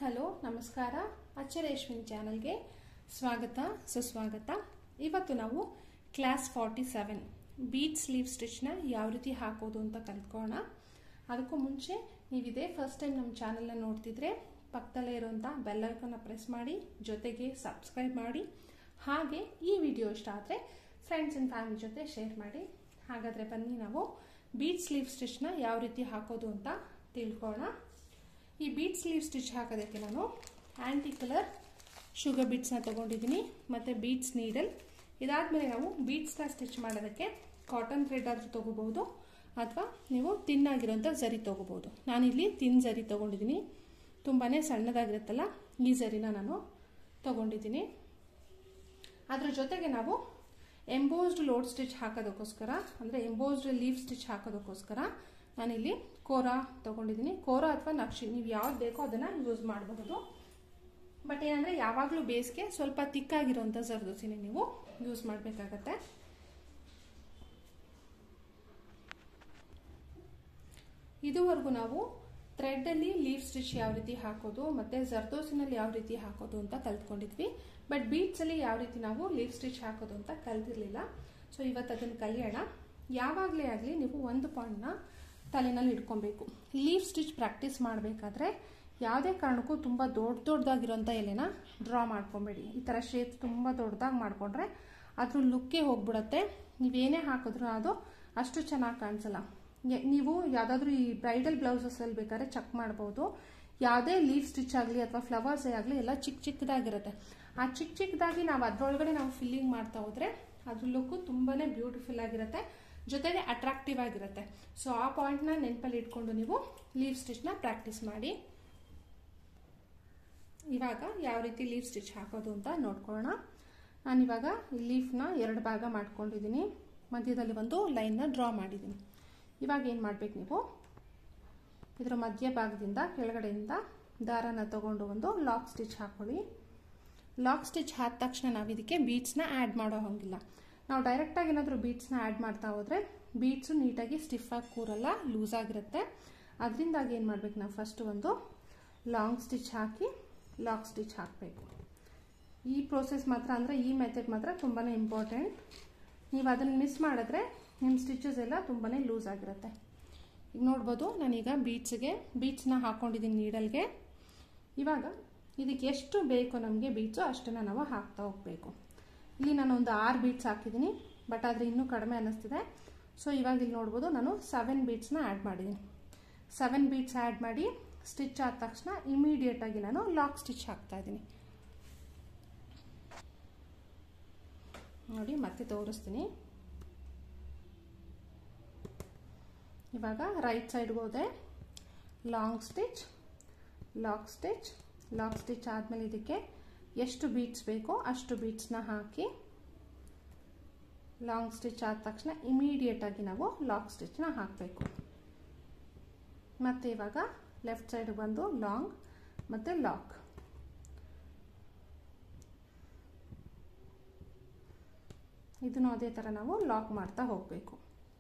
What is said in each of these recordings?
hello ನಮಸ್ಕಾರ ಅಚ್ಚರೇಶ್ವಿನ್ ಚಾನಲ್ಗೆ ಸ್ವಾಗತ ಸುಸ್ವಾಗತ ಇವತ್ತು ನಾವು class forty seven bead sleeve ಸ್ಟಿಚ್ನ ಯಾವ ರೀತಿ ಹಾಕೋದು ಅಂತ ಕಲ್ತ್ಕೋಣ ಅದಕ್ಕೂ ಮುಂಚೆ ನೀವಿದೇ ಫಸ್ಟ್ ಟೈಮ್ ನಮ್ಮ ಚಾನಲ್ನ ನೋಡ್ತಿದ್ರೆ ಪಕ್ಕದಲ್ಲೇ ಇರುವಂಥ ಬೆಲ್ಲೈಕನ್ನ ಪ್ರೆಸ್ ಮಾಡಿ ಜೊತೆಗೆ ಸಬ್ಸ್ಕ್ರೈಬ್ ಮಾಡಿ ಹಾಗೆ ಈ ವಿಡಿಯೋ ಇಷ್ಟ ಆದರೆ ಫ್ರೆಂಡ್ಸ್ ಆ್ಯಂಡ್ ಫ್ಯಾಮಿಲಿ ಜೊತೆ ಶೇರ್ ಮಾಡಿ ಹಾಗಾದರೆ ಬನ್ನಿ ನಾವು ಬೀಟ್ ಸ್ಲೀವ್ ಸ್ಟಿಚ್ನ ಯಾವ ರೀತಿ ಹಾಕೋದು ಅಂತ ತಿಳ್ಕೋಣ ಈ ಬೀಟ್ ಸ್ಲೀವ್ ಸ್ಟಿಚ್ ಹಾಕೋದಕ್ಕೆ ನಾನು ಆ್ಯಂಟಿ ಕಲರ್ ಶುಗರ್ ಬೀಟ್ಸ್ನ ತೊಗೊಂಡಿದ್ದೀನಿ ಮತ್ತು ಬೀಟ್ಸ್ ನೀಡಲ್ ಇದಾದಮೇಲೆ ನಾವು ಬೀಟ್ಸ್ನ ಸ್ಟಿಚ್ ಮಾಡೋದಕ್ಕೆ ಕಾಟನ್ ಥ್ರೆಡ್ ಆದರೂ ತೊಗೋಬೋದು ಅಥವಾ ನೀವು ತಿನ್ನಾಗಿರೋಂಥ ಝರಿ ತೊಗೋಬೋದು ನಾನಿಲ್ಲಿ ತಿನ್ ಝರಿ ತೊಗೊಂಡಿದ್ದೀನಿ ತುಂಬಾ ಸಣ್ಣದಾಗಿರುತ್ತಲ್ಲ ಈ ಝರಿನ ನಾನು ತೊಗೊಂಡಿದ್ದೀನಿ ಅದ್ರ ಜೊತೆಗೆ ನಾವು ಎಂಬೋಸ್ಡ್ ಲೋಡ್ ಸ್ಟಿಚ್ ಹಾಕೋದಕ್ಕೋಸ್ಕರ ಅಂದರೆ ಎಂಬೋಸ್ಡ್ ಲೀವ್ ಸ್ಟಿಚ್ ಹಾಕೋದಕ್ಕೋಸ್ಕರ ನಾನಿಲ್ಲಿ ಕೋರಾ ತೊಗೊಂಡಿದ್ದೀನಿ ಕೋರಾ ಅಥವಾ ನಕ್ಷಿ ನೀವು ಯಾವ್ದು ಬೇಕೋ ಅದನ್ನು ಯೂಸ್ ಮಾಡಬಹುದು ಬಟ್ ಏನಂದರೆ ಯಾವಾಗಲೂ ಬೇಸ್ಗೆ ಸ್ವಲ್ಪ ತಿಕ್ಕಾಗಿರೋಂಥ ಜರ್ದೋಸಿನೇ ನೀವು ಯೂಸ್ ಮಾಡಬೇಕಾಗತ್ತೆ ಇದುವರೆಗೂ ನಾವು ಥ್ರೆಡ್ಡಲ್ಲಿ ಲೀವ್ ಸ್ಟಿಚ್ ಯಾವ ರೀತಿ ಹಾಕೋದು ಮತ್ತು ಜರ್ದೋಸಿನಲ್ಲಿ ಯಾವ ರೀತಿ ಹಾಕೋದು ಅಂತ ಕಲ್ತ್ಕೊಂಡಿದ್ವಿ ಬಟ್ ಬೀಟ್ಸಲ್ಲಿ ಯಾವ ರೀತಿ ನಾವು ಲೀವ್ ಸ್ಟಿಚ್ ಹಾಕೋದು ಅಂತ ಕಲ್ತಿರ್ಲಿಲ್ಲ ಸೊ ಇವತ್ತು ಅದನ್ನು ಕಲಿಯೋಣ ಯಾವಾಗಲೇ ಆಗಲಿ ನೀವು ಒಂದು ಪಾಯಿಂಟ್ನ ತಲೆನಲ್ಲಿ ಇಟ್ಕೊಬೇಕು ಲೀವ್ ಸ್ಟಿಚ್ ಪ್ರಾಕ್ಟೀಸ್ ಮಾಡಬೇಕಾದ್ರೆ ಯಾವುದೇ ಕಾರಣಕ್ಕೂ ತುಂಬ ದೊಡ್ಡ ದೊಡ್ಡದಾಗಿರೋಂಥ ಎಲೆನ ಡ್ರಾ ಮಾಡ್ಕೊಬೇಡಿ ಈ ಥರ ಶೇಪ್ ತುಂಬ ದೊಡ್ಡದಾಗಿ ಮಾಡಿಕೊಂಡ್ರೆ ಅದ್ರ ಲುಕ್ಕೇ ಹೋಗ್ಬಿಡತ್ತೆ ನೀವೇನೇ ಹಾಕಿದ್ರು ಅದು ಅಷ್ಟು ಚೆನ್ನಾಗಿ ಕಾಣಿಸಲ್ಲ ನೀವು ಯಾವುದಾದ್ರೂ ಈ ಬ್ರೈಡಲ್ ಬ್ಲೌಸಸಲ್ಲಿ ಬೇಕಾದ್ರೆ ಚೆಕ್ ಮಾಡ್ಬೋದು ಯಾವುದೇ ಲೀವ್ ಸ್ಟಿಚ್ ಆಗಲಿ ಅಥವಾ ಫ್ಲವರ್ಸೇ ಆಗಲಿ ಎಲ್ಲ ಚಿಕ್ಕ ಚಿಕ್ಕದಾಗಿರುತ್ತೆ ಆ ಚಿಕ್ಕ ಚಿಕ್ಕದಾಗಿ ನಾವು ಅದರೊಳಗಡೆ ನಾವು ಫಿಲ್ಲಿಂಗ್ ಮಾಡ್ತಾ ಹೋದ್ರೆ ಅದ್ರ ಲುಕ್ಕು ತುಂಬಾ ಬ್ಯೂಟಿಫುಲ್ ಆಗಿರುತ್ತೆ ಜೊತೆಗೆ ಅಟ್ರಾಕ್ಟಿವ್ ಆಗಿರುತ್ತೆ ಸೊ ಆ ಪಾಯಿಂಟ್ನ ನೆನಪಲ್ಲಿ ಇಟ್ಕೊಂಡು ನೀವು ಲೀವ್ ಸ್ಟಿಚ್ನ ಪ್ರಾಕ್ಟೀಸ್ ಮಾಡಿ ಇವಾಗ ಯಾವ ರೀತಿ ಲೀವ್ ಸ್ಟಿಚ್ ಹಾಕೋದು ಅಂತ ನೋಡ್ಕೊಳ್ಳೋಣ ನಾನಿವಾಗ ಈ ಲೀಫ್ನ ಎರಡು ಭಾಗ ಮಾಡ್ಕೊಂಡಿದ್ದೀನಿ ಮಧ್ಯದಲ್ಲಿ ಒಂದು ಲೈನ್ನ ಡ್ರಾ ಮಾಡಿದ್ದೀನಿ ಇವಾಗ ಏನು ಮಾಡಬೇಕು ನೀವು ಇದರ ಮಧ್ಯ ಭಾಗದಿಂದ ಕೆಳಗಡೆಯಿಂದ ದಾರನ ತಗೊಂಡು ಒಂದು ಲಾಕ್ ಸ್ಟಿಚ್ ಹಾಕೊಳ್ಳಿ ಲಾಕ್ ಸ್ಟಿಚ್ ಹಾದ ತಕ್ಷಣ ನಾವು ಇದಕ್ಕೆ ಬೀಟ್ಸ್ನ ಆ್ಯಡ್ ಮಾಡೋ ಹಂಗಿಲ್ಲ ನಾವು ಡೈರೆಕ್ಟಾಗಿ ಏನಾದರೂ ಬೀಟ್ಸ್ನ ಆ್ಯಡ್ ಮಾಡ್ತಾ ಹೋದರೆ ಬೀಟ್ಸು ನೀಟಾಗಿ ಸ್ಟಿಫಾಗಿ ಕೂರಲ್ಲ ಲೂಸ್ ಆಗಿರುತ್ತೆ ಅದರಿಂದಾಗಿ ಏನು ಮಾಡ್ಬೇಕು ನಾವು ಫಸ್ಟ್ ಒಂದು ಲಾಂಗ್ ಸ್ಟಿಚ್ ಹಾಕಿ ಲಾಕ್ ಸ್ಟಿಚ್ ಹಾಕಬೇಕು ಈ ಪ್ರೋಸೆಸ್ ಮಾತ್ರ ಅಂದರೆ ಈ ಮೆಥಡ್ ಮಾತ್ರ ತುಂಬಾ ಇಂಪಾರ್ಟೆಂಟ್ ನೀವು ಅದನ್ನು ಮಿಸ್ ಮಾಡಿದ್ರೆ ನಿಮ್ಮ ಸ್ಟಿಚಸ್ ಎಲ್ಲ ತುಂಬಾ ಲೂಸ್ ಆಗಿರುತ್ತೆ ಈಗ ನೋಡ್ಬೋದು ನಾನೀಗ ಬೀಟ್ಸ್ಗೆ ಬೀಟ್ಸ್ನ ಹಾಕ್ಕೊಂಡಿದ್ದೀನಿ ನೀಡಲ್ಗೆ ಇವಾಗ ಇದಕ್ಕೆ ಎಷ್ಟು ಬೇಕೋ ನಮಗೆ ಬೀಟ್ಸು ಅಷ್ಟನ್ನು ನಾವು ಹಾಕ್ತಾ ಹೋಗಬೇಕು ಇಲ್ಲಿ ನಾನು ಒಂದು ಆರು ಬೀಟ್ಸ್ ಹಾಕಿದ್ದೀನಿ ಬಟ್ ಆದರೆ ಇನ್ನೂ ಕಡಿಮೆ ಅನ್ನಿಸ್ತಿದೆ ಸೊ ಇವಾಗ ಇಲ್ಲಿ ನೋಡ್ಬೋದು ನಾನು ಸೆವೆನ್ ಬೀಟ್ಸ್ನ ಆ್ಯಡ್ ಮಾಡಿದ್ದೀನಿ ಸೆವೆನ್ ಬೀಟ್ಸ್ ಆ್ಯಡ್ ಮಾಡಿ ಸ್ಟಿಚ್ ಆದ ತಕ್ಷಣ ಇಮಿಡಿಯೇಟಾಗಿ ನಾನು ಲಾಕ್ ಸ್ಟಿಚ್ ಹಾಕ್ತಾ ಇದ್ದೀನಿ ನೋಡಿ ಮತ್ತೆ ತೋರಿಸ್ತೀನಿ ಇವಾಗ ರೈಟ್ ಸೈಡ್ಗೆ ಹೋದೆ long stitch lock stitch lock stitch ಆದಮೇಲೆ ಇದಕ್ಕೆ ಎಷ್ಟು ಬೀಟ್ಸ್ ಬೇಕೋ ಅಷ್ಟು ಬೀಟ್ಸ್ನ ಹಾಕಿ ಲಾಂಗ್ ಸ್ಟಿಚ್ ಆದ ತಕ್ಷಣ ಇಮಿಡಿಯೇಟಾಗಿ ನಾವು ಲಾಕ್ ಸ್ಟಿಚ್ನ ಹಾಕಬೇಕು ಮತ್ತು ಇವಾಗ ಲೆಫ್ಟ್ ಸೈಡ್ ಬಂದು ಲಾಂಗ್ ಮತ್ತು ಲಾಕ್ ಇದನ್ನು ಅದೇ ಥರ ನಾವು ಲಾಕ್ ಮಾಡ್ತಾ ಹೋಗಬೇಕು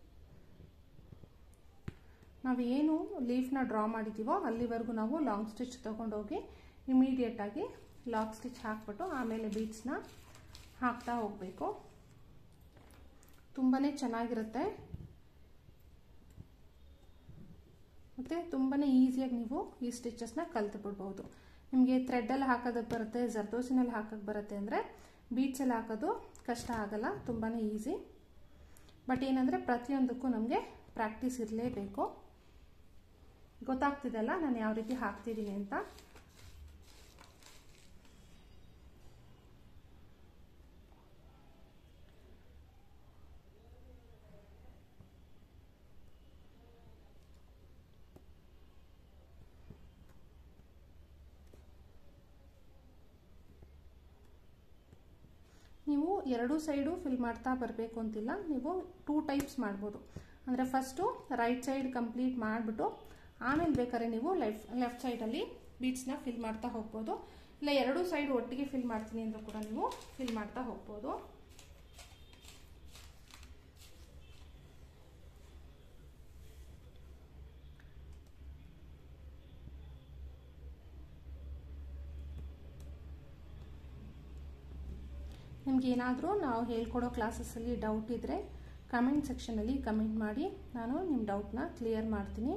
ನಾವು ಏನು ಲೀಫ್ನ ಡ್ರಾ ಮಾಡಿದ್ದೀವೋ ಅಲ್ಲಿವರೆಗೂ ನಾವು ಲಾಂಗ್ ಸ್ಟಿಚ್ ತೊಗೊಂಡೋಗಿ ಇಮಿಡಿಯೇಟಾಗಿ ಲಾಕ್ ಸ್ಟಿಚ್ ಹಾಕ್ಬಿಟ್ಟು ಆಮೇಲೆ ಬೀಟ್ಸ್ನ ಹಾಕ್ತಾ ಹೋಗಬೇಕು ತುಂಬಾ ಚೆನ್ನಾಗಿರುತ್ತೆ ಮತ್ತು ತುಂಬಾ ಈಸಿಯಾಗಿ ನೀವು ಈ ಸ್ಟಿಚಸ್ನ ಕಲ್ತು ಬಿಡ್ಬೋದು ನಿಮಗೆ ಥ್ರೆಡ್ಡಲ್ಲಿ ಹಾಕೋದಕ್ಕೆ ಬರುತ್ತೆ ಜರ್ದೋಸಿನಲ್ಲಿ ಹಾಕೋಕ್ಕೆ ಬರುತ್ತೆ ಅಂದರೆ ಬೀಟ್ಸಲ್ಲಿ ಹಾಕೋದು ಕಷ್ಟ ಆಗಲ್ಲ ತುಂಬಾ ಈಸಿ ಬಟ್ ಏನಂದರೆ ಪ್ರತಿಯೊಂದಕ್ಕೂ ನಮಗೆ ಪ್ರಾಕ್ಟೀಸ್ ಇರಲೇಬೇಕು ಗೊತ್ತಾಗ್ತಿದೆಲ್ಲ ನಾನು ಯಾವ ರೀತಿ ಹಾಕ್ತಿದ್ದೀನಿ ಅಂತ ನೀವು ಎರಡೂ ಸೈಡು ಫಿಲ್ ಮಾಡ್ತಾ ಬರಬೇಕು ಅಂತಿಲ್ಲ ನೀವು ಟೂ ಟೈಪ್ಸ್ ಮಾಡ್ಬೋದು ಅಂದರೆ ಫಸ್ಟು ರೈಟ್ ಸೈಡ್ ಕಂಪ್ಲೀಟ್ ಮಾಡಿಬಿಟ್ಟು ಆಮೇಲೆ ಬೇಕಾದ್ರೆ ನೀವು ಲೆಫ್ಟ್ ಲೆಫ್ಟ್ ಸೈಡಲ್ಲಿ ಬೀಟ್ಸ್ನ ಫಿಲ್ ಮಾಡ್ತಾ ಹೋಗ್ಬೋದು ಇಲ್ಲ ಎರಡೂ ಸೈಡ್ ಒಟ್ಟಿಗೆ ಫಿಲ್ ಮಾಡ್ತೀನಿ ಅಂದರೂ ಕೂಡ ನೀವು ಫಿಲ್ ಮಾಡ್ತಾ ಹೋಗ್ಬೋದು ನಿಮ್ಗೆ ಏನಾದರೂ ನಾವು ಹೇಳ್ಕೊಡೋ ಕ್ಲಾಸಸ್ಸಲ್ಲಿ ಡೌಟ್ ಇದ್ದರೆ ಕಮೆಂಟ್ ಸೆಕ್ಷನಲ್ಲಿ ಕಮೆಂಟ್ ಮಾಡಿ ನಾನು ನಿಮ್ಮ ಡೌಟ್ನ ಕ್ಲಿಯರ್ ಮಾಡ್ತೀನಿ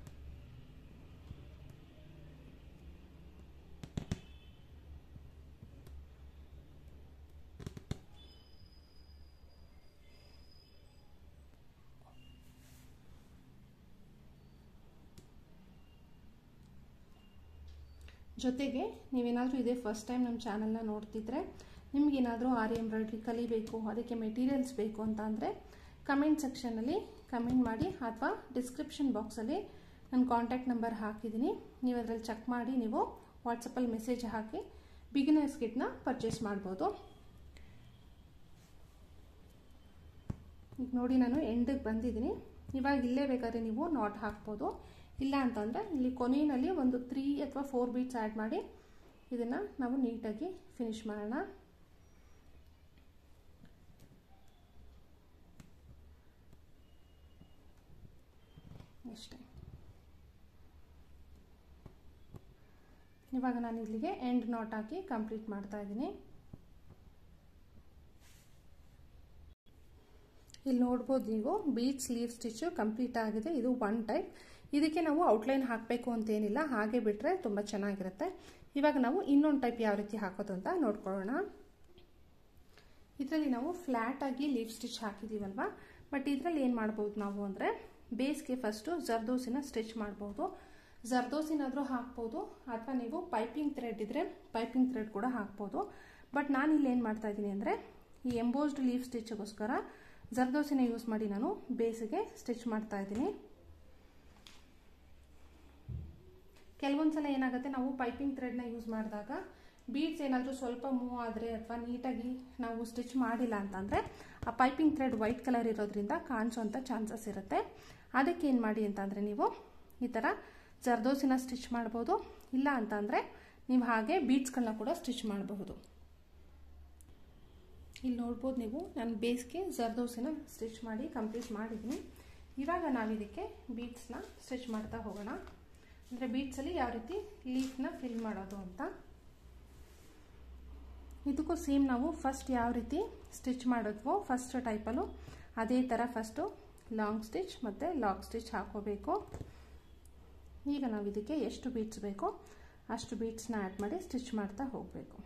ಜೊತೆಗೆ ನೀವೇನಾದರೂ ಇದೇ ಫಸ್ಟ್ ಟೈಮ್ ನಮ್ಮ ಚಾನಲ್ನ ನೋಡ್ತಿದ್ರೆ ನಿಮಗೇನಾದರೂ ಆರಿ ಎಂಬ್ರಾಯ್ಡ್ರಿ ಕಲಿಬೇಕು ಅದಕ್ಕೆ ಮೆಟೀರಿಯಲ್ಸ್ ಬೇಕು ಅಂತ ಅಂದರೆ ಕಮೆಂಟ್ ಸೆಕ್ಷನಲ್ಲಿ ಕಮೆಂಟ್ ಮಾಡಿ ಅಥವಾ ಡಿಸ್ಕ್ರಿಪ್ಷನ್ ಬಾಕ್ಸಲ್ಲಿ ನನ್ನ ಕಾಂಟ್ಯಾಕ್ಟ್ ನಂಬರ್ ಹಾಕಿದ್ದೀನಿ ನೀವು ಅದರಲ್ಲಿ ಚೆಕ್ ಮಾಡಿ ನೀವು ವಾಟ್ಸಪ್ಪಲ್ಲಿ ಮೆಸೇಜ್ ಹಾಕಿ ಬಿಗಿನರ್ಸ್ ಕಿಟ್ನ ಪರ್ಚೇಸ್ ಮಾಡ್ಬೋದು ಈಗ ನೋಡಿ ನಾನು ಎಂಡಿಗೆ ಬಂದಿದ್ದೀನಿ ಇವಾಗ ಇಲ್ಲೇ ಬೇಕಾದ್ರೆ ನೀವು ನಾಟ್ ಹಾಕ್ಬೋದು ಇಲ್ಲ ಅಂತಂದರೆ ಇಲ್ಲಿ ಕೊನೆಯಲ್ಲಿ ಒಂದು ತ್ರೀ ಅಥವಾ ಫೋರ್ ಬೀಟ್ಸ್ ಆ್ಯಡ್ ಮಾಡಿ ಇದನ್ನು ನಾವು ನೀಟಾಗಿ ಫಿನಿಶ್ ಮಾಡೋಣ ಅಷ್ಟೇ ಇವಾಗ ನಾನು ಇಲ್ಲಿಗೆ ಎಂಡ್ ನಾಟ್ ಹಾಕಿ ಕಂಪ್ಲೀಟ್ ಮಾಡ್ತಾ ಇದ್ದೀನಿ ಇಲ್ಲಿ ನೋಡ್ಬೋದು ನೀವು ಬೀಟ್ ಸ್ಲೀವ್ ಸ್ಟಿಚ್ಚು ಕಂಪ್ಲೀಟ್ ಆಗಿದೆ ಇದು ಒನ್ ಟೈಪ್ ಇದಕ್ಕೆ ನಾವು ಔಟ್ಲೈನ್ ಹಾಕಬೇಕು ಅಂತೇನಿಲ್ಲ ಹಾಗೆ ಬಿಟ್ಟರೆ ತುಂಬ ಚೆನ್ನಾಗಿರುತ್ತೆ ಇವಾಗ ನಾವು ಇನ್ನೊಂದು ಟೈಪ್ ಯಾವ ರೀತಿ ಹಾಕೋದು ಅಂತ ನೋಡ್ಕೊಳ್ಳೋಣ ಇದರಲ್ಲಿ ನಾವು ಫ್ಲ್ಯಾಟಾಗಿ ಲೀವ್ ಸ್ಟಿಚ್ ಹಾಕಿದ್ದೀವಲ್ವ ಬಟ್ ಇದರಲ್ಲಿ ಏನು ಮಾಡ್ಬೋದು ನಾವು ಅಂದರೆ ಬೇಸ್ಗೆ ಫಸ್ಟು ಜರ್ದೋಸಿನ ಸ್ಟಿಚ್ ಮಾಡ್ಬೋದು ಜರ್ದೋಸಿನಾದರೂ ಹಾಕ್ಬೋದು ಅಥವಾ ನೀವು ಪೈಪಿಂಗ್ ಥ್ರೆಡ್ ಇದ್ದರೆ ಪೈಪಿಂಗ್ ಥ್ರೆಡ್ ಕೂಡ ಹಾಕ್ಬೋದು ಬಟ್ ನಾನು ಇಲ್ಲಿ ಏನು ಮಾಡ್ತಾ ಇದ್ದೀನಿ ಅಂದರೆ ಈ ಎಂಬೋಸ್ಡ್ ಲೀವ್ ಸ್ಟಿಚ್ಗೋಸ್ಕರ ಜರ್ದೋಸಿನ ಯೂಸ್ ಮಾಡಿ ನಾನು ಬೇಸಿಗೆ ಸ್ಟಿಚ್ ಮಾಡ್ತಾ ಇದ್ದೀನಿ ಕೆಲವೊಂದ್ಸಲ ಏನಾಗುತ್ತೆ ನಾವು ಪೈಪಿಂಗ್ ಥ್ರೆಡ್ನ ಯೂಸ್ ಮಾಡಿದಾಗ ಬೀಡ್ಸ್ ಏನಾದರೂ ಸ್ವಲ್ಪ ಮೂವ್ ಆದರೆ ಅಥವಾ ನೀಟಾಗಿ ನಾವು ಸ್ಟಿಚ್ ಮಾಡಿಲ್ಲ ಅಂತಂದರೆ ಆ ಪೈಪಿಂಗ್ ಥ್ರೆಡ್ ವೈಟ್ ಕಲರ್ ಇರೋದ್ರಿಂದ ಕಾಣಿಸೋಂಥ ಚಾನ್ಸಸ್ ಇರುತ್ತೆ ಅದಕ್ಕೆ ಏನು ಮಾಡಿ ಅಂತಂದರೆ ನೀವು ಈ ಥರ ಜರ್ದೋಸಿನ ಸ್ಟಿಚ್ ಮಾಡ್ಬೋದು ಇಲ್ಲ ಅಂತಂದರೆ ನೀವು ಹಾಗೆ ಬೀಡ್ಸ್ಗಳನ್ನ ಕೂಡ ಸ್ಟಿಚ್ ಮಾಡಬಹುದು ಇಲ್ಲಿ ನೋಡ್ಬೋದು ನೀವು ನಾನು ಬೇಸ್ಗೆ ಜರ್ದೋಸಿನ ಸ್ಟಿಚ್ ಮಾಡಿ ಕಂಪ್ಲೀಟ್ ಮಾಡಿದ್ದೀನಿ ಇವಾಗ ನಾವು ಇದಕ್ಕೆ ಬೀಡ್ಸ್ನ ಸ್ಟಿಚ್ ಮಾಡ್ತಾ ಹೋಗೋಣ ಅಂದರೆ ಬೀಡ್ಸಲ್ಲಿ ಯಾವ ರೀತಿ ಲೀಫ್ನ ಫಿಲ್ ಮಾಡೋದು ಅಂತ ಇದಕ್ಕೂ ಸೇಮ್ ನಾವು ಫಸ್ಟ್ ಯಾವ ರೀತಿ ಸ್ಟಿಚ್ ಮಾಡಿದ್ವೋ ಫಸ್ಟ್ ಟೈಪಲ್ಲೂ ಅದೇ ಥರ ಫಸ್ಟು ಲಾಂಗ್ ಸ್ಟಿಚ್ ಮತ್ತು ಲಾಕ್ ಸ್ಟಿಚ್ ಹಾಕೋಬೇಕು ಈಗ ನಾವು ಇದಕ್ಕೆ ಎಷ್ಟು ಬೀಟ್ಸ್ ಬೇಕೋ ಅಷ್ಟು ಬೀಟ್ಸ್ನ ಆ್ಯಡ್ ಮಾಡಿ ಸ್ಟಿಚ್ ಮಾಡ್ತಾ ಹೋಗಬೇಕು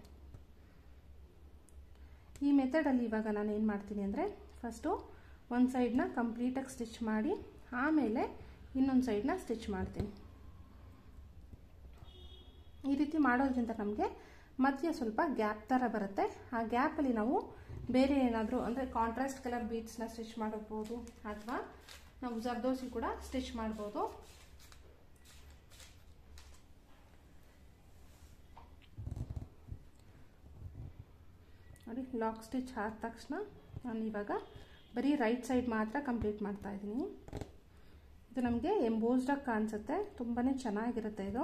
ಈ ಮೆಥಡಲ್ಲಿ ಇವಾಗ ನಾನು ಏನು ಮಾಡ್ತೀನಿ ಅಂದರೆ ಫಸ್ಟು ಒಂದು ಸೈಡ್ನ ಕಂಪ್ಲೀಟಾಗಿ ಸ್ಟಿಚ್ ಮಾಡಿ ಆಮೇಲೆ ಇನ್ನೊಂದು ಸೈಡ್ನ ಸ್ಟಿಚ್ ಮಾಡ್ತೀನಿ ಈ ರೀತಿ ಮಾಡೋದ್ರಿಂದ ನಮಗೆ ಮಧ್ಯೆ ಸ್ವಲ್ಪ ಗ್ಯಾಪ್ ಥರ ಬರುತ್ತೆ ಆ ಗ್ಯಾಪಲ್ಲಿ ನಾವು ಬೇರೆ ಏನಾದರೂ ಅಂದರೆ ಕಾಂಟ್ರಾಸ್ಟ್ ಕಲರ್ ಬೀಡ್ಸ್ನ ಸ್ಟಿಚ್ ಮಾಡಬಹುದು ಅಥವಾ ನಾವು ಜರ್ದೋಸಿ ಕೂಡ ಸ್ಟಿಚ್ ಮಾಡ್ಬೋದು ನೋಡಿ ಲಾಕ್ ಸ್ಟಿಚ್ ಆದ ತಕ್ಷಣ ನಾನು ಇವಾಗ ಬರೀ ರೈಟ್ ಸೈಡ್ ಮಾತ್ರ ಕಂಪ್ಲೀಟ್ ಮಾಡ್ತಾ ಇದ್ದೀನಿ ಇದು ನಮಗೆ ಎಂಬೋಸ್ಡಾಗಿ ಕಾಣಿಸುತ್ತೆ ತುಂಬಾ ಚೆನ್ನಾಗಿರುತ್ತೆ ಇದು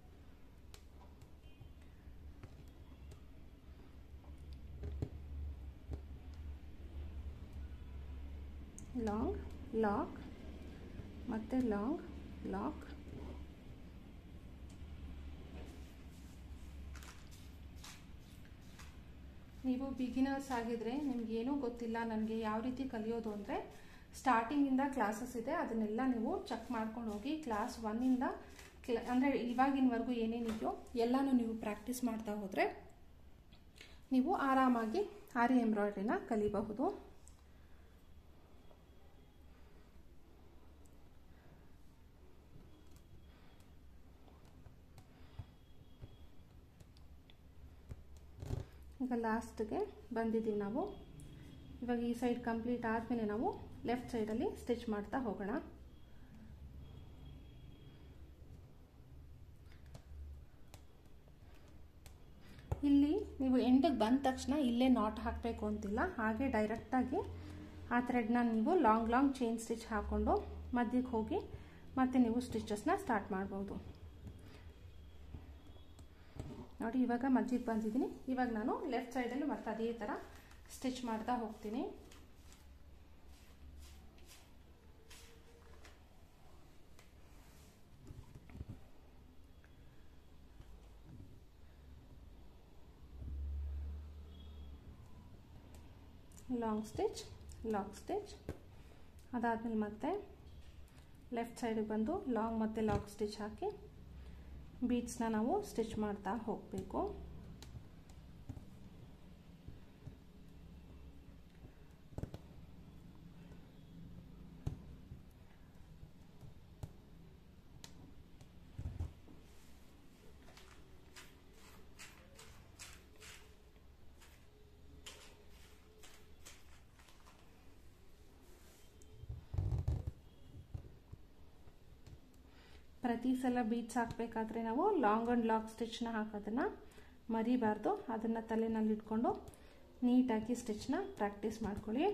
ಲಾಂಗ್ ಲಾಕ್ ಮತ್ತು ಲಾಂಗ್ ಲಾಕ್ ನೀವು ಬಿಗಿನರ್ಸ್ ಆಗಿದ್ರೆ ನಿಮ್ಗೇನೂ ಗೊತ್ತಿಲ್ಲ ನನಗೆ ಯಾವ ರೀತಿ ಕಲಿಯೋದು ಅಂದರೆ ಸ್ಟಾರ್ಟಿಂಗಿಂದ ಕ್ಲಾಸಸ್ ಇದೆ ಅದನ್ನೆಲ್ಲ ನೀವು ಚೆಕ್ ಮಾಡ್ಕೊಂಡು ಹೋಗಿ ಕ್ಲಾಸ್ ಒನ್ನಿಂದ ಕ್ಲ ಅಂದರೆ ಇವಾಗಿನವರೆಗೂ ಏನೇನಿದೆಯೋ ಎಲ್ಲನೂ ನೀವು ಪ್ರಾಕ್ಟೀಸ್ ಮಾಡ್ತಾ ಹೋದರೆ ನೀವು ಆರಾಮಾಗಿ ಆರಿ ಎಂಬ್ರಾಯ್ಡ್ರಿನ ಕಲಿಬಹುದು ಈಗ ಲಾಸ್ಟ್ಗೆ ಬಂದಿದ್ದೀವಿ ನಾವು ಇವಾಗ ಈ ಸೈಡ್ ಕಂಪ್ಲೀಟ್ ಆದಮೇಲೆ ನಾವು ಲೆಫ್ಟ್ ಸೈಡಲ್ಲಿ ಸ್ಟಿಚ್ ಮಾಡ್ತಾ ಹೋಗೋಣ ಇಲ್ಲಿ ನೀವು ಎಂಡಿಗೆ ಬಂದ ತಕ್ಷಣ ಇಲ್ಲೇ ನಾಟ್ ಹಾಕಬೇಕು ಅಂತಿಲ್ಲ ಹಾಗೆ ಡೈರೆಕ್ಟಾಗಿ ಆ ಥ್ರೆಡ್ನ ನೀವು ಲಾಂಗ್ ಲಾಂಗ್ ಚೈನ್ ಸ್ಟಿಚ್ ಹಾಕ್ಕೊಂಡು ಮಧ್ಯಕ್ಕೆ ಹೋಗಿ ಮತ್ತೆ ನೀವು ಸ್ಟಿಚಸ್ನ ಸ್ಟಾರ್ಟ್ ಮಾಡ್ಬೋದು ನೋಡಿ ಇವಾಗ ಮಧ್ಯಕ್ಕೆ ಬಂದಿದ್ದೀನಿ ಇವಾಗ ನಾನು ಲೆಫ್ಟ್ ಸೈಡಲ್ಲಿ ಮತ್ತೆ ಅದೇ ಥರ ಸ್ಟಿಚ್ ಮಾಡ್ತಾ ಹೋಗ್ತೀನಿ ಲಾಂಗ್ ಸ್ಟಿಚ್ ಲಾಂಗ್ ಸ್ಟಿಚ್ ಅದಾದಮೇಲೆ ಮತ್ತೆ ಲೆಫ್ಟ್ ಸೈಡಿಗೆ ಬಂದು ಲಾಂಗ್ ಮತ್ತು ಲಾಂಗ್ ಸ್ಟಿಚ್ ಹಾಕಿ ಬೀಡ್ಸ್ನ ನಾವು ಸ್ಟಿಚ್ ಮಾಡ್ತಾ ಹೋಗಬೇಕು ಪ್ರತಿ ಸಲ ಬೀಟ್ಸ್ ಹಾಕಬೇಕಾದ್ರೆ ನಾವು ಲಾಂಗ್ ಆ್ಯಂಡ್ ಲಾಂಗ್ ಸ್ಟಿಚ್ನ ಹಾಕೋದನ್ನು ಮರಿಬಾರ್ದು ಅದನ್ನು ತಲೆನಲ್ಲಿ ಇಟ್ಕೊಂಡು ನೀಟಾಗಿ ಸ್ಟಿಚ್ನ ಪ್ರಾಕ್ಟೀಸ್ ಮಾಡ್ಕೊಳ್ಳಿ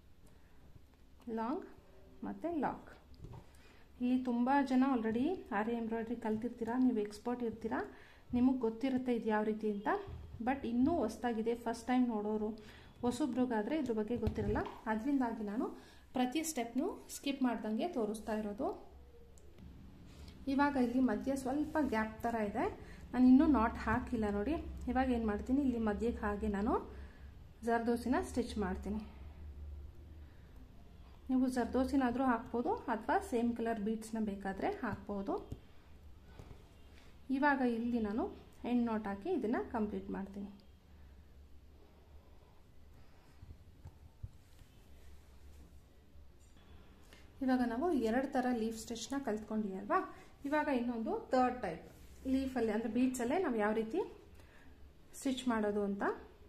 ಲಾಂಗ್ ಮತ್ತು ಲಾಕ್ ಇಲ್ಲಿ ತುಂಬ ಜನ ಆಲ್ರೆಡಿ ಆರಿ ಎಂಬ್ರಾಯ್ಡ್ರಿ ಕಲ್ತಿರ್ತೀರ ನೀವು ಎಕ್ಸ್ಪರ್ಟ್ ಇರ್ತೀರಾ ನಿಮಗೆ ಗೊತ್ತಿರುತ್ತೆ ಇದು ಯಾವ ರೀತಿ ಅಂತ ಬಟ್ ಇನ್ನೂ ಹೊಸ್ದಾಗಿದೆ ಫಸ್ಟ್ ಟೈಮ್ ನೋಡೋರು ಹೊಸಬ್ರಿಗಾದರೆ ಇದ್ರ ಬಗ್ಗೆ ಗೊತ್ತಿರಲ್ಲ ಅದರಿಂದಾಗಿ ನಾನು ಪ್ರತಿ ಸ್ಟೆಪ್ನು ಸ್ಕಿಪ್ ಮಾಡ್ದಂಗೆ ತೋರಿಸ್ತಾ ಇರೋದು ಇವಾಗ ಇಲ್ಲಿ ಮಧ್ಯೆ ಸ್ವಲ್ಪ ಗ್ಯಾಪ್ ಥರ ಇದೆ ನಾನು ಇನ್ನೂ ನಾಟ್ ಹಾಕಿಲ್ಲ ನೋಡಿ ಇವಾಗ ಏನು ಮಾಡ್ತೀನಿ ಇಲ್ಲಿ ಮಧ್ಯಕ್ಕೆ ಹಾಗೆ ನಾನು ಜರ್ದೋಸಿನ ಸ್ಟಿಚ್ ಮಾಡ್ತೀನಿ ನೀವು ಜರ್ದೋಸಿನಾದರೂ ಹಾಕ್ಬೋದು ಅಥವಾ ಸೇಮ್ ಕಲರ್ ಬೀಡ್ಸ್ನ ಬೇಕಾದರೆ ಹಾಕ್ಬೋದು ಇವಾಗ ಇಲ್ಲಿ ನಾನು ಎಂಡ್ ನಾಟ್ ಹಾಕಿ ಇದನ್ನು ಕಂಪ್ಲೀಟ್ ಮಾಡ್ತೀನಿ ಇವಾಗ ನಾವು ಎರಡು ಥರ ಲೀಫ್ ಸ್ಟಿಚ್ನ ಕಲ್ತ್ಕೊಂಡಿದ್ದೀವಿ ಅಲ್ವಾ ಇವಾಗ ಇನ್ನೊಂದು ಥರ್ಡ್ ಟೈಪ್ ಲೀಫಲ್ಲಿ ಅಂದರೆ ಬೀಡ್ಸಲ್ಲೇ ನಾವು ಯಾವ ರೀತಿ ಸ್ಟಿಚ್ ಮಾಡೋದು ಅಂತ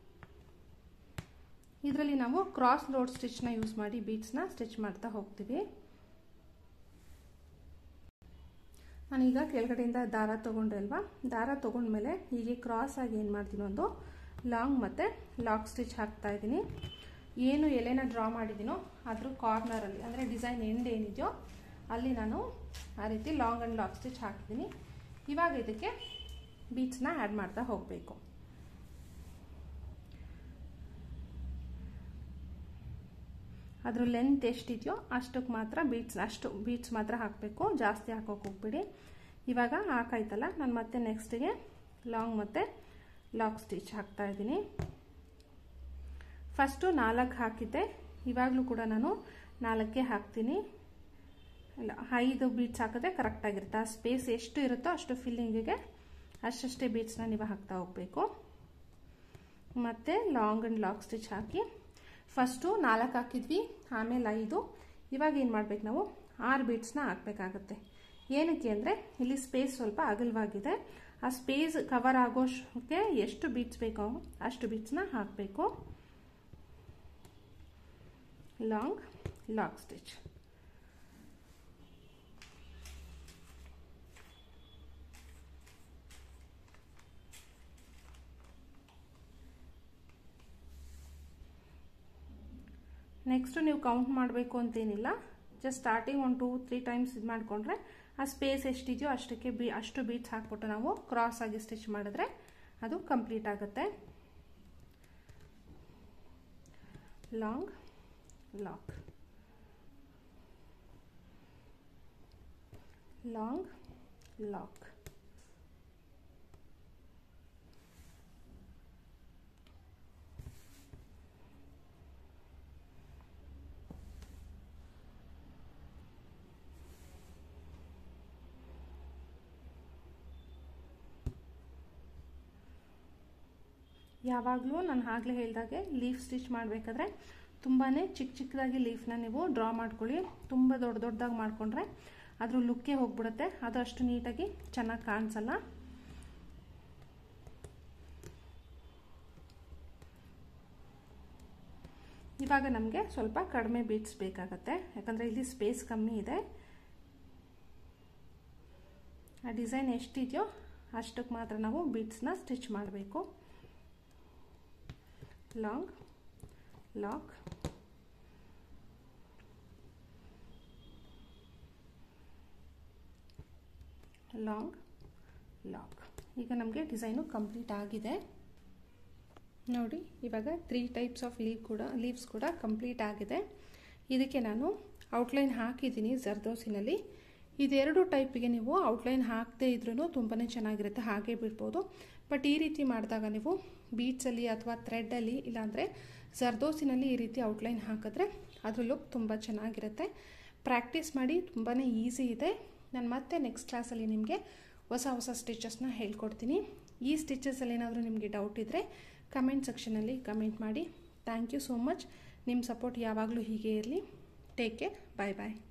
ಇದರಲ್ಲಿ ನಾವು ಕ್ರಾಸ್ ಲೋಡ್ ಸ್ಟಿಚ್ನ ಯೂಸ್ ಮಾಡಿ ಬೀಡ್ಸ್ನ ಸ್ಟಿಚ್ ಮಾಡ್ತಾ ಹೋಗ್ತೀವಿ ನಾನೀಗ ಕೆಳಗಡೆಯಿಂದ ದಾರ ತೊಗೊಂಡೆ ಅಲ್ವಾ ದಾರ ತೊಗೊಂಡ್ಮೇಲೆ ಹೀಗೆ ಕ್ರಾಸ್ ಆಗಿ ಏನು ಮಾಡ್ತೀನಿ ಒಂದು ಲಾಂಗ್ ಮತ್ತು ಲಾಕ್ ಸ್ಟಿಚ್ ಹಾಕ್ತಾ ಇದ್ದೀನಿ ಏನು ಎಲೆನ ಡ್ರಾ ಮಾಡಿದ್ದೀನೋ ಅದ್ರ ಕಾರ್ನರಲ್ಲಿ ಅಂದರೆ ಡಿಸೈನ್ ಎಂಡ್ ಏನಿದೆಯೋ ಅಲ್ಲಿ ನಾನು ಆ ರೀತಿ ಲಾಂಗ್ ಆ್ಯಂಡ್ ಲಾಕ್ ಸ್ಟಿಚ್ ಹಾಕಿದ್ದೀನಿ ಇವಾಗ ಇದಕ್ಕೆ ಬೀಟ್ಸ್ನ ಆ್ಯಡ್ ಮಾಡ್ತಾ ಹೋಗಬೇಕು ಅದ್ರ ಲೆಂತ್ ಎಷ್ಟಿದೆಯೋ ಅಷ್ಟಕ್ಕೆ ಮಾತ್ರ ಬೀಟ್ಸ್ ಅಷ್ಟು ಬೀಟ್ಸ್ ಮಾತ್ರ ಹಾಕಬೇಕು ಜಾಸ್ತಿ ಹಾಕೋಕೆ ಹೋಗ್ಬಿಡಿ ಇವಾಗ ಹಾಕಾಯ್ತಲ್ಲ ನಾನು ಮತ್ತೆ ನೆಕ್ಸ್ಟಿಗೆ ಲಾಂಗ್ ಮತ್ತು ಲಾಕ್ ಸ್ಟಿಚ್ ಹಾಕ್ತಾ ಇದ್ದೀನಿ ಫಸ್ಟು ನಾಲ್ಕು ಹಾಕಿದ್ದೆ ಇವಾಗಲೂ ಕೂಡ ನಾನು ನಾಲ್ಕೇ ಹಾಕ್ತೀನಿ ಇಲ್ಲ ಐದು ಬೀಟ್ಸ್ ಹಾಕಿದ್ರೆ ಕರೆಕ್ಟಾಗಿರುತ್ತೆ ಆ ಸ್ಪೇಸ್ ಎಷ್ಟು ಇರುತ್ತೋ ಅಷ್ಟು ಫಿಲ್ಲಿಂಗಿಗೆ ಅಷ್ಟಷ್ಟೇ ಬೀಟ್ಸ್ನ ನೀವು ಹಾಕ್ತಾ ಹೋಗಬೇಕು ಮತ್ತು ಲಾಂಗ್ ಆ್ಯಂಡ್ ಲಾಕ್ ಸ್ಟಿಚ್ ಹಾಕಿ ಫಸ್ಟು ನಾಲ್ಕು ಹಾಕಿದ್ವಿ ಆಮೇಲೆ ಐದು ಇವಾಗ ಏನು ಮಾಡ್ಬೇಕು ನಾವು ಆರು ಬೀಟ್ಸ್ನ ಹಾಕಬೇಕಾಗತ್ತೆ ಏನಕ್ಕೆ ಅಂದರೆ ಇಲ್ಲಿ ಸ್ಪೇಸ್ ಸ್ವಲ್ಪ ಅಗಲವಾಗಿದೆ ಆ ಸ್ಪೇಸ್ ಕವರ್ ಆಗೋಷ್ಟಕ್ಕೆ ಎಷ್ಟು ಬೀಟ್ಸ್ ಬೇಕೋ ಅಷ್ಟು ಬೀಟ್ಸ್ನ ಹಾಕಬೇಕು ಲಾಂಗ್ ಲಾಕ್ ಸ್ಟಿಚ್ ನೆಕ್ಸ್ಟು ನೀವು ಕೌಂಟ್ ಮಾಡಬೇಕು ಅಂತೇನಿಲ್ಲ ಜಸ್ಟ್ ಸ್ಟಾರ್ಟಿಂಗ್ ಒಂದು ಟೂ ತ್ರೀ ಟೈಮ್ಸ್ ಇದು ಮಾಡಿಕೊಂಡ್ರೆ ಆ ಸ್ಪೇಸ್ ಎಷ್ಟಿದೆಯೋ ಅಷ್ಟಕ್ಕೆ ಬಿ ಅಷ್ಟು ಬೀಟ್ಸ್ ಹಾಕ್ಬಿಟ್ಟು ನಾವು ಕ್ರಾಸ್ ಆಗಿ ಸ್ಟಿಚ್ ಮಾಡಿದ್ರೆ ಅದು ಕಂಪ್ಲೀಟ್ ಆಗುತ್ತೆ ಲಾಂಗ್ ಲಾಕ್ ಲಾಂಗ್ ಲಾಕ್ ಯಾವಾಗಲೂ ನಾನು ಆಗಲೇ ಹೇಳಿದಾಗೆ ಲೀಫ್ ಸ್ಟಿಚ್ ಮಾಡಬೇಕಾದ್ರೆ ತುಂಬಾ ಚಿಕ್ಕ ಚಿಕ್ಕದಾಗಿ ಲೀಫ್ನ ನೀವು ಡ್ರಾ ಮಾಡ್ಕೊಳ್ಳಿ ತುಂಬ ದೊಡ್ಡ ದೊಡ್ಡದಾಗಿ ಮಾಡಿಕೊಂಡ್ರೆ ಅದ್ರ ಲುಕ್ಕೇ ಹೋಗ್ಬಿಡುತ್ತೆ ಅದು ಅಷ್ಟು ನೀಟಾಗಿ ಚೆನ್ನಾಗಿ ಕಾಣಿಸಲ್ಲ ಇವಾಗ ನಮಗೆ ಸ್ವಲ್ಪ ಕಡಿಮೆ ಬೀಟ್ಸ್ ಬೇಕಾಗತ್ತೆ ಯಾಕಂದರೆ ಇಲ್ಲಿ ಸ್ಪೇಸ್ ಕಮ್ಮಿ ಇದೆ ಆ ಡಿಸೈನ್ ಎಷ್ಟಿದೆಯೋ ಅಷ್ಟಕ್ಕೆ ಮಾತ್ರ ನಾವು ಬೀಟ್ಸ್ನ ಸ್ಟಿಚ್ ಮಾಡಬೇಕು ಲಾಂಗ್ ಲಾಕ್ ಲಾಂಗ್ ಲಾಕ್ ಈಗ ನಮಗೆ ಡಿಸೈನು ಕಂಪ್ಲೀಟ್ ಆಗಿದೆ ನೋಡಿ ಇವಾಗ ತ್ರೀ ಟೈಪ್ಸ್ ಆಫ್ ಲೀವ್ ಕೂಡ ಲೀವ್ಸ್ ಕೂಡ ಕಂಪ್ಲೀಟ್ ಆಗಿದೆ ಇದಕ್ಕೆ ನಾನು ಔಟ್ಲೈನ್ ಹಾಕಿದ್ದೀನಿ ಜರ್ದೋಸಿನಲ್ಲಿ ಇದೆರಡು ಟೈಪಿಗೆ ನೀವು ಔಟ್ಲೈನ್ ಹಾಕದೇ ಇದ್ರೂ ತುಂಬಾ ಚೆನ್ನಾಗಿರುತ್ತೆ ಹಾಗೆ ಬಿಡ್ಬೋದು ಬಟ್ ಈ ರೀತಿ ಮಾಡಿದಾಗ ನೀವು ಬೀಡ್ಸಲ್ಲಿ ಅಥವಾ ಥ್ರೆಡ್ಡಲ್ಲಿ ಇಲ್ಲಾಂದರೆ ಜರ್ದೋಸಿನಲ್ಲಿ ಈ ರೀತಿ ಔಟ್ಲೈನ್ ಹಾಕಿದ್ರೆ ಅದ್ರ ಲುಕ್ ತುಂಬ ಚೆನ್ನಾಗಿರುತ್ತೆ ಪ್ರಾಕ್ಟೀಸ್ ಮಾಡಿ ತುಂಬಾ ಈಸಿ ಇದೆ ನಾನು ಮತ್ತೆ ನೆಕ್ಸ್ಟ್ ಕ್ಲಾಸಲ್ಲಿ ನಿಮಗೆ ಹೊಸ ಹೊಸ ಸ್ಟಿಚಸ್ನ ಹೇಳ್ಕೊಡ್ತೀನಿ ಈ ಸ್ಟಿಚಸಲ್ಲಿ ಏನಾದರೂ ನಿಮಗೆ ಡೌಟ್ ಇದ್ದರೆ ಕಮೆಂಟ್ ಸೆಕ್ಷನಲ್ಲಿ ಕಮೆಂಟ್ ಮಾಡಿ ಥ್ಯಾಂಕ್ ಯು ಸೋ ಮಚ್ ನಿಮ್ಮ ಸಪೋರ್ಟ್ ಯಾವಾಗಲೂ ಹೀಗೆ ಇರಲಿ ಟೇಕ್ ಕೇರ್ ಬಾಯ್ ಬಾಯ್